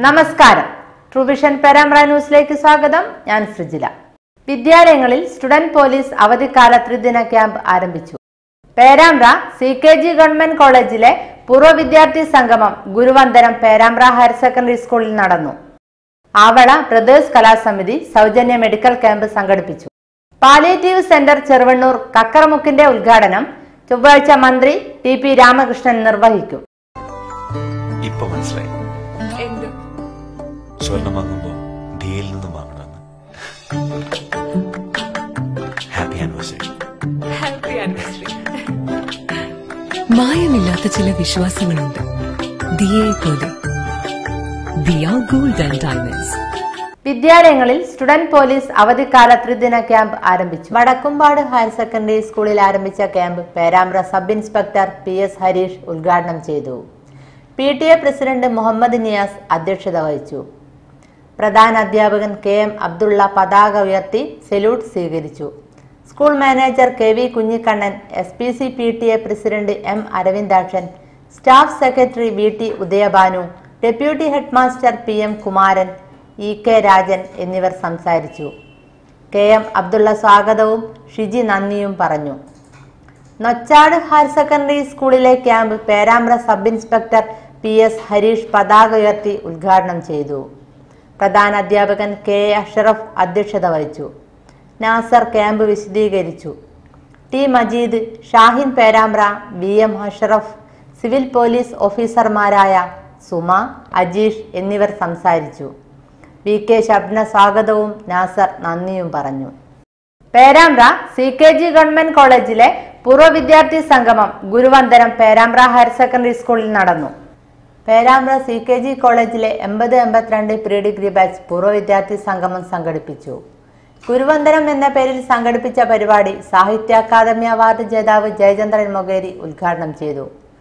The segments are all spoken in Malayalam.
നമസ്കാരം ട്രൂവിഷൻ പേരാമ്പ്ര ന്യൂസിലേക്ക് സ്വാഗതം ഞാൻ സൃജില വിദ്യാലയങ്ങളിൽ സ്റ്റുഡന്റ് പോലീസ് അവധിക്കാല ത്രിദിന ക്യാമ്പ് ആരംഭിച്ചു Perambra C K G government കോളേജിലെ പൂർവ്വ വിദ്യാർത്ഥി സംഗമം ഗുരുവന്ദനം പേരാമ്പ്ര ഹയർ സെക്കൻഡറി സ്കൂളിൽ നടന്നു ആവള ബ്രദേഴ്സ് കലാസമിതി സൗജന്യ മെഡിക്കൽ ക്യാമ്പ് സംഘടിപ്പിച്ചു പാലിയേറ്റീവ് സെന്റർ ചെറുവണ്ണൂർ കക്കറമുക്കിന്റെ ഉദ്ഘാടനം ചൊവ്വാഴ്ച മന്ത്രി ടി പി രാമകൃഷ്ണൻ നിർവഹിക്കും ഇപ്പൊ മനസ്സിലായി എന്ത് സ്വർണം വാങ്ങുമ്പോ ഡിയിൽ നിന്നും വാങ്ങണമെന്ന് ഹാപ്പി ആനിവേഴ്സറി ഹാപ്പി ആനിവേഴ്സറി മായമില്ലാത്ത ചില വിശ്വാസങ്ങളുണ്ട് ദിയയെ പോലെ ദിയ ഗോൾഡ് ആൻഡ് ഡയമണ്ട്സ് വിദ്യാലയങ്ങളിൽ സ്റ്റുഡന്റ് പോലീസ് അവധിക്കാല ത്രിദിന ക്യാമ്പ് ആരംഭിച്ചു വടക്കുംപാട് ഹയർ സെക്കൻഡറി സ്കൂളിൽ ആരംഭിച്ച camp Perambra sub inspector P S Harish ഉദ്ഘാടനം ചെയ്തു P T A president Muhammad Niyas അധ്യക്ഷത വഹിച്ചു പ്രധാന അധ്യാപകൻ കെ എം അബ്ദുള്ള പതാക ഉയർത്തി സല്യൂട്ട് സ്വീകരിച്ചു school manager K V Kunhikannan S P C P T A president M Aravindakshan staff secretary V T Udayabhanu deputy headmaster P M Kumaran E K Rajan എന്നിവർ സംസാരിച്ചു കെ എം അബ്ദുള്ള സ്വാഗതവും ഷിജി നന്ദിയും പറഞ്ഞു നൊച്ചാട് ഹയർ സെക്കൻഡറി സ്കൂളിലെ camp Perambra sub inspector P S Harish പതാക ഉയർത്തി ഉദ്ഘാടനം ചെയ്തു പ്രധാന അധ്യാപകൻ കെ എ അഷറഫ് അധ്യക്ഷത വഹിച്ചു നാസർ ക്യാമ്പ് വിശദീകരിച്ചു T Majeed Shahin Perambra V M Ashraf civil police ഓഫീസർമാരായ സുമ അജീഷ് എന്നിവർ സംസാരിച്ചു വി കെ ഷബ്ന സ്വാഗതവും നാസർ നന്ദിയും പറഞ്ഞു Perambra C K G government കോളേജിലെ പൂർവ്വ വിദ്യാർത്ഥി സംഗമം ഗുരുവന്ദനം പേരാമ്പ്ര ഹയർ സെക്കൻഡറി സ്കൂളിൽ നടന്നു പേരാമ്പ്ര സി കെ ജി കോളേജിലെ എൺപത് എൺപത്തിരണ്ട് പ്രീ ഡിഗ്രി ബാച്ച് പൂർവ്വ വിദ്യാർത്ഥി സംഗമം സംഘടിപ്പിച്ചു ഗുരുവന്ദനം എന്ന പേരിൽ സംഘടിപ്പിച്ച പരിപാടി സാഹിത്യ അക്കാദമി അവാർഡ് ജേതാവ് ജയചന്ദ്രൻ മൊകേരി ഉദ്ഘാടനം ചെയ്തു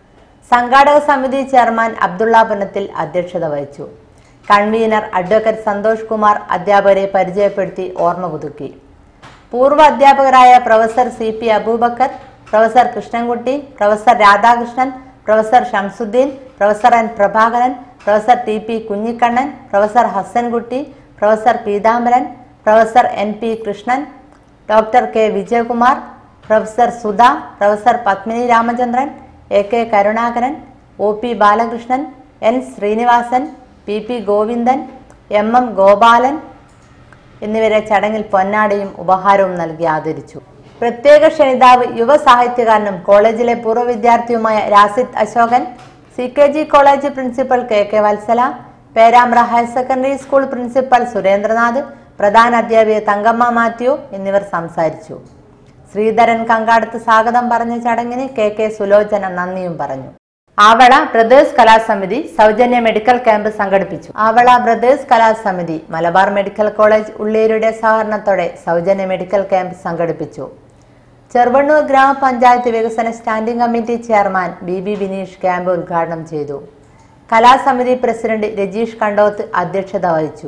സംഘാടക സമിതി ചെയർമാൻ അബ്ദുള്ള പുനത്തിൽ അധ്യക്ഷത വഹിച്ചു കൺവീനർ അഡ്വക്കേറ്റ് സന്തോഷ് കുമാർ അധ്യാപകരെ പരിചയപ്പെടുത്തി ഓർമ്മ പുതുക്കി പൂർവ്വ അധ്യാപകരായ professor C P Abubacker professor Krishnankutty professor Radhakrishnan professor Shamsuddin professor N Prabhakaran professor T P Kunhikannan professor Hasankutty professor Pithambaran professor N P Krishnan doctor K Vijayakumar professor Sudha professor Padmini Ramachandran A K Karunakaran O P Balakrishnan N Srinivasan P P Govindan M M Gopalan എന്നിവരെ ചടങ്ങിൽ പൊന്നാടയും ഉപഹാരവും നൽകി ആദരിച്ചു പ്രത്യേക ക്ഷണിതാവ് യുവ സാഹിത്യകാരനും കോളേജിലെ പൂർവ്വ വിദ്യാർത്ഥിയുമായ Rasid Ashokan C K G college principal K K Vatsala Perambra higher secondary school principal Surendranath പ്രധാന അധ്യാപിക തങ്കമ്മ മാത്യു എന്നിവർ സംസാരിച്ചു ശ്രീധരൻ കങ്കാടത്ത് സ്വാഗതം പറഞ്ഞ ചടങ്ങിന് കെ കെ സുലോചന നന്ദിയും പറഞ്ഞു ആവള ബ്രദേഴ്സ് കലാസമിതി സൗജന്യ മെഡിക്കൽ ക്യാമ്പ് സംഘടിപ്പിച്ചു ആവള ബ്രദേഴ്സ് കലാസമിതി മലബാർ മെഡിക്കൽ കോളേജ് ഉള്ളേരുടെ സഹകരണത്തോടെ സൗജന്യ മെഡിക്കൽ ക്യാമ്പ് സംഘടിപ്പിച്ചു ചെറുവണ്ണൂർ ഗ്രാമപഞ്ചായത്ത് വികസന standing committee chairman B B Bineesh camp ഉദ്ഘാടനം ചെയ്തു കലാസമിതി പ്രസിഡന്റ് രജീഷ് കണ്ടോത്ത് അധ്യക്ഷത വഹിച്ചു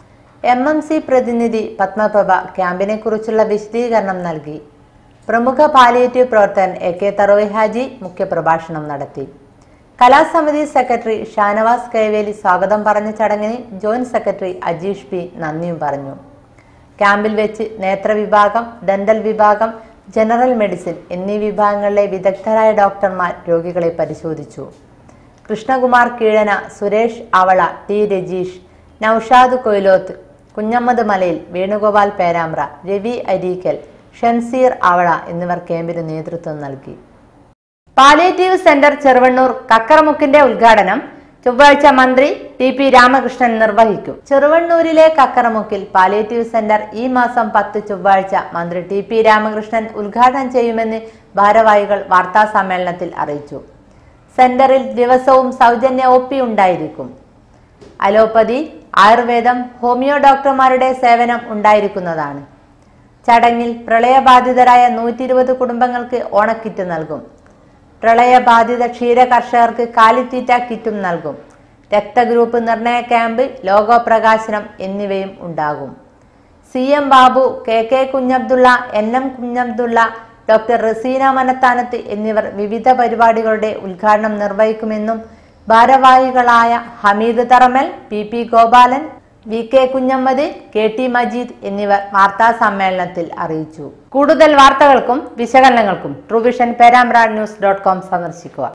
എം എം സി പ്രതിനിധി പത്മപ്രഭ ക്യാമ്പിനെ കുറിച്ചുള്ള വിശദീകരണം നൽകി പ്രമുഖ പാലിയേറ്റീവ് പ്രവർത്തകൻ എ കെ തറോയ് ഹാജി മുഖ്യപ്രഭാഷണം നടത്തി കലാസമിതി സെക്രട്ടറി ഷാനവാസ് കൈവേലി സ്വാഗതം പറഞ്ഞ ചടങ്ങിന് ജോയിന്റ് സെക്രട്ടറി അജീഷ് പി നന്ദിയും പറഞ്ഞു ക്യാമ്പിൽ വെച്ച് നേത്രവിഭാഗം ഡെന്റൽ വിഭാഗം ജനറൽ മെഡിസിൻ എന്നീ വിഭാഗങ്ങളിലെ വിദഗ്ധരായ ഡോക്ടർമാർ രോഗികളെ പരിശോധിച്ചു കൃഷ്ണകുമാർ കീഴന സുരേഷ് അവള ടി രജീഷ് നൌഷാദ് കൊയിലോത്ത് കുഞ്ഞമ്മദ് മലയിൽ വേണുഗോപാൽ പേരാമ്പ്ര രവി അരീക്കൽ ഷംസീർ അവള എന്നിവർ ക്യാമ്പിന് നേതൃത്വം നൽകി പാലിയേറ്റീവ് സെന്റർ ചെറുവണ്ണൂർ കക്കറമുക്കിന്റെ ഉദ്ഘാടനം ചൊവ്വാഴ്ച മന്ത്രി ടി പി രാമകൃഷ്ണൻ നിർവഹിക്കും ചെറുവണ്ണൂരിലെ കക്കറമുക്കിൽ പാലിയേറ്റീവ് സെന്റർ ഈ മാസം പത്ത് ചൊവ്വാഴ്ച മന്ത്രി ടി പി രാമകൃഷ്ണൻ ഉദ്ഘാടനം ചെയ്യുമെന്ന് ഭാരവാഹികൾ വാർത്താ സമ്മേളനത്തിൽ അറിയിച്ചു സെന്ററിൽ ദിവസവും സൗജന്യ ഒ പി ഉണ്ടായിരിക്കും അലോപ്പതി ആയുർവേദം ഹോമിയോ ഡോക്ടർമാരുടെ സേവനം ഉണ്ടായിരിക്കുന്നതാണ് ചടങ്ങിൽ പ്രളയബാധിതരായ നൂറ്റി ഇരുപത് കുടുംബങ്ങൾക്ക് ഓണക്കിറ്റ് നൽകും പ്രളയബാധിത ക്ഷീര കർഷകർക്ക് കാലിത്തീറ്റ കിറ്റും നൽകും രക്തഗ്രൂപ്പ് നിർണയ ക്യാമ്പ് ലോഗോ പ്രകാശനം എന്നിവയും ഉണ്ടാകും C M Babu K K Kunhabdulla N M Kunhabdulla doctor Raseena Manathanath എന്നിവർ വിവിധ പരിപാടികളുടെ ഉദ്ഘാടനം നിർവഹിക്കുമെന്നും ഭാരവാഹികളായ Hameed Tharamal P P Gopalan V K Kunhammad K T Majeed എന്നിവർ വാർത്താ സമ്മേളനത്തിൽ അറിയിച്ചു കൂടുതൽ വാർത്തകൾക്കും വിശകലനങ്ങൾക്കും Truevision Perambra news dot com സന്ദർശിക്കുക